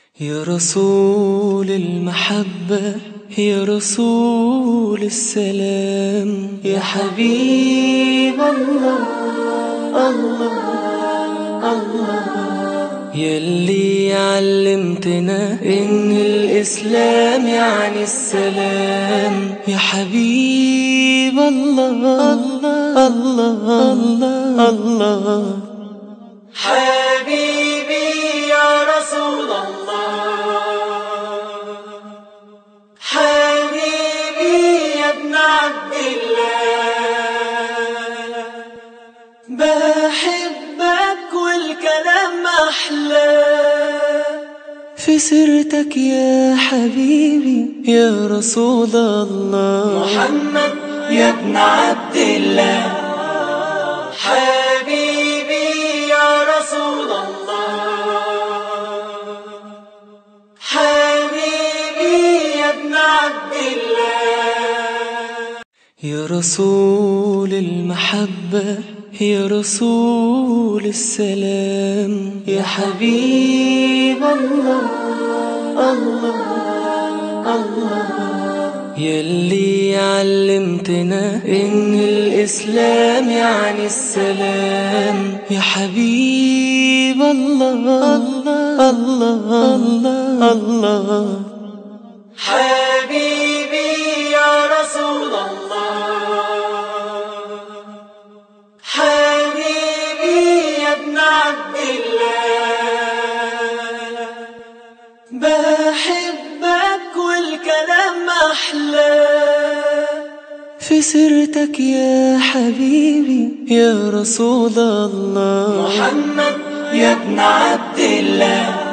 يا رسول المحبة يا رسول السلام يا حبيب الله الله الله يلي علمتنا إن الإسلام يعني السلام يا حبيب الله الله الله الله, الله حبيبي يا رسول الله حبيبي يا ابن عبد الله بحبك والكلام أحلى في سيرتك يا حبيبي يا رسول الله محمد يا ابن عبد الله حبيبي يا رسول الله حبيبي يا ابن عبد الله يا رسول المحبة يا رسول السلام يا حبيب الله الله الله يلي علمتنا إن الإسلام يعني السلام يا حبيب الله الله الله الله, الله حبيبي يا رسول الله حبيبي يا ابن عبد الله بحبك والكلام أحلى في سيرتك يا حبيبي يا رسول الله محمد يا ابن عبد الله